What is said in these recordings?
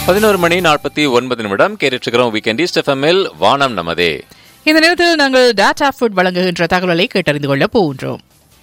பதினோரு மணி நாற்பத்தி ஒன்பது நிமிடம் கேட்டுருக்கிறோம் வீக்கெண்ட் ஈஸ்ட் எஃப்எம்மில் வானம் நமதே இந்த நேரத்தில் நாங்கள் டாட்டா ஃபுட் வழங்குகின்ற தகவலை கேட்டறிந்து கொள்ள போகின்றோம்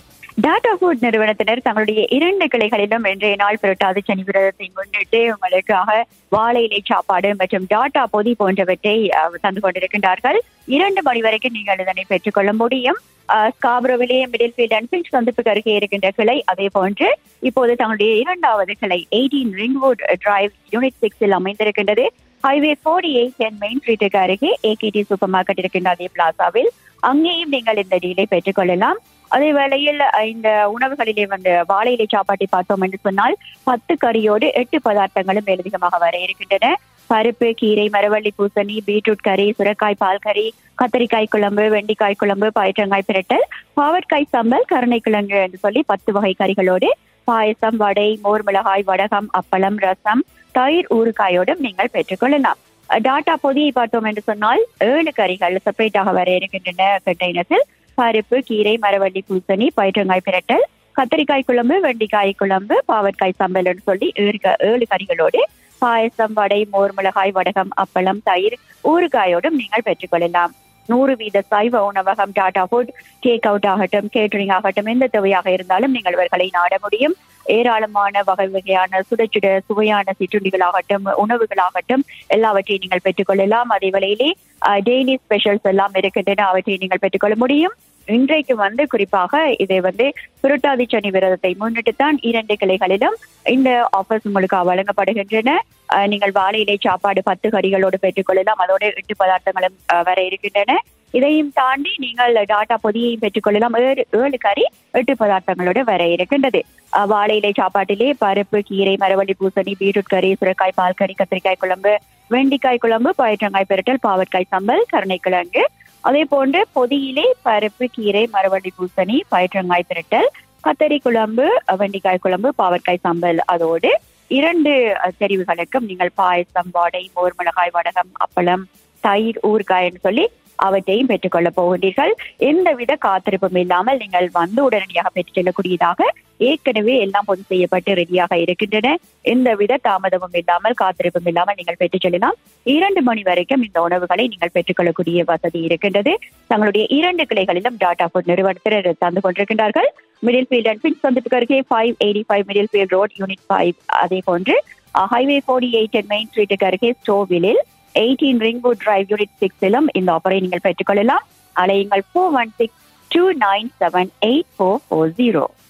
டாடா ஃபுட் நிறுவனத்தினர் தங்களுடைய இரண்டு கிளைகளிலும் இன்றைய நாள் புரட்டாதி சனி விரதத்தை முன்னிட்டு உங்களுக்காக வாழை இலை சாப்பாடு மற்றும் டாட்டா பொதி போன்றவற்றை அஹ், தந்து கொண்டிருக்கின்றார்கள் இரண்டு மணி வரைக்கும் நீங்கள் இதனை பெற்றுக்கொள்ள முடியும் ஸ்காப்ரோவிலே மிடில் ஃபீல்ட் அண்ட் பிஞ்ச் சந்திப்புக்கு அருகே இருக்கின்ற கிளை அதே போன்று இப்போது தங்களுடைய இரண்டாவது கிளை எயிட்டீன் ரிங்வுட் டிரைவ் யூனிட் சிக்ஸில் அமைந்திருக்கின்றது highway forty eight and main ஸ்ட்ரீட்டுக்கு அருகே ஏகேடி சூப்பர் மார்க்கெட் இருக்கின்ற அதே பிளாசாவில் அங்கேயும் நீங்கள் இந்த டீலை பெற்றுக்கொள்ளலாம் அதே வேளையில் அஹ், இந்த உணவுகளிலே வந்து வாழை இலை சாப்பாட்டை பார்த்தோம் என்று சொன்னால் பத்து கறியோடு எட்டு பதார்த்தங்களும் மேலதிகமாக வர இருக்கின்றன பருப்பு கீரை மரவள்ளி பூசணி பீட்ரூட் கறி சுரக்காய் பால் கறி கத்தரிக்காய் குழம்பு வெண்டிக்காய் குழம்பு பயிற்றங்காய் பிரட்டல் பாவற்காய் சம்பல் கருணைக்கிழங்கு என்று சொல்லி பத்து வகை கறிகளோடு பாயசம் வடை மோர் மிளகாய் வடகம் அப்பளம் ரசம் தயிர் ஊறுகாயோடும் நீங்கள் பெற்றுக்கொள்ளலாம் டாட்டா பொதியை பார்த்தோம் என்று சொன்னால் ஏழு கறிகள் செப்பரேட்டாக வர இருக்கின்றன கண்டெய்னர்ஸில் பருப்பு கீரை மரவள்ளி பூசணி பயிற்றங்காய் பிரட்டல் கத்தரிக்காய் குழம்பு வெண்டிக்காய் குழம்பு பாவற்காய் சம்பல்னு சொல்லி ஏழு க- ஏழு கறிகளோடு பாயசம் வடை மோர் மிளகாய் வடகம் அப்பளம் தயிர் ஊறுகாயோடும் நீங்கள் பெற்றுக்கொள்ளலாம் நூறு வீத சைவ உணவகம் டாடா ஃபுட் டேக் அவுட் ஆகட்டும் கேட்டரிங் ஆகட்டும் எந்த தேவையாக இருந்தாலும் நீங்கள் இவர்களை நாட முடியும் ஏராளமான வகை வகையான சுட சுட சுவையான சிற்றுண்டிகளாகட்டும் உணவுகளாகட்டும் எல்லாவற்றையும் நீங்கள் பெற்றுக்கொள்ளலாம் அதே வேளையிலே டெய்லி ஸ்பெஷல்ஸ் எல்லாம் இருக்கின்றன அவற்றை நீங்கள் பெற்றுக்கொள்ள முடியும் இன்றைக்கு வந்து குறிப்பாக இதை வந்து புரட்டாதி சனி விரதத்தை முன்னிட்டு தான் இரண்டு கிளைகளிலும் இந்த ஆஃபர்ஸ் உங்களுக்கு வழங்கப்படுகின்றன அஹ், நீங்கள் வாழை இலை சாப்பாடு பத்து கறிகளோடு பெற்றுக்கொள்ளலாம் அதோடு எட்டு பதார்த்தங்களும் அஹ், வர இருக்கின்றன இதையும் தாண்டி நீங்கள் டாட்டா பொதியையும் பெற்றுக்கொள்ளலாம் ஏழு ஏழு கறி எட்டு பதார்த்தங்களோடு வர இருக்கின்றது அஹ், வாழை இலை சாப்பாட்டிலே பருப்பு கீரை மரவள்ளி பூசணி பீட்ரூட் கறி சுரக்காய் பால் கறி கத்திரிக்காய் குழம்பு வெண்டிக்காய் குழம்பு பயிற்றங்காய் பெரட்டல் பாவற்காய் சம்பல் கருணைக்கிழங்கு அதே போன்று பொதியிலே பருப்பு கீரை மரவள்ளி பூசணி பயிற்றங்காய் பிரட்டல் கத்தரி குழம்பு அஹ், வெண்டிக்காய் குழம்பு பாவற்காய் சம்பல் அதோடு இரண்டு அஹ், தெரிவுகளுக்கும் நீங்கள் பாயசம் வடை மோர் மிளகாய் வடகம் அப்பளம் தயிர் ஊறுகாய்ன்னு சொல்லி அவற்றையும் பெற்றுக்கொள்ள போகின்றீர்கள் எந்தவித காத்திருப்பும் இல்லாமல் நீங்கள் வந்து உடனடியாக பெற்றுச் செல்லக்கூடியதாக ஏற்கனவே எல்லாம் பொது செய்யப்பட்டு ரெடியாக இருக்கின்றன எந்தவித தாமதமும் இல்லாமல் காத்திருப்பும் இல்லாமல் நீங்கள் பெற்றுச் செல்லலாம் இரண்டு மணி வரைக்கும் இந்த உணவுகளை நீங்கள் பெற்றுக்கொள்ளக்கூடிய வசதி இருக்கின்றது தங்களுடைய இரண்டு கிளைகளிலும் டாடா ஃபுட் நிறுவனத்தினர் தந்து கொண்டிருக்கின்றார்கள் மிடில் ஃபீல்ட் அண்ட் பின்ஸ் சந்திப்புக்கு அருகே five eighty five middlefield road unit five அதே போன்று highway forty eight and main ஸ்ட்ரீட்டுக்கு அருகே ஸ்டோவிலில் எயிட்டீன் ரிங்வுட் டிரைவ் யூனிட் சிக்ஸிலும் இந்த ஆஃபரை நீங்கள் பெற்றுக்கொள்ளலாம் அலையுங்கள் four one six two nine seven eight four four zero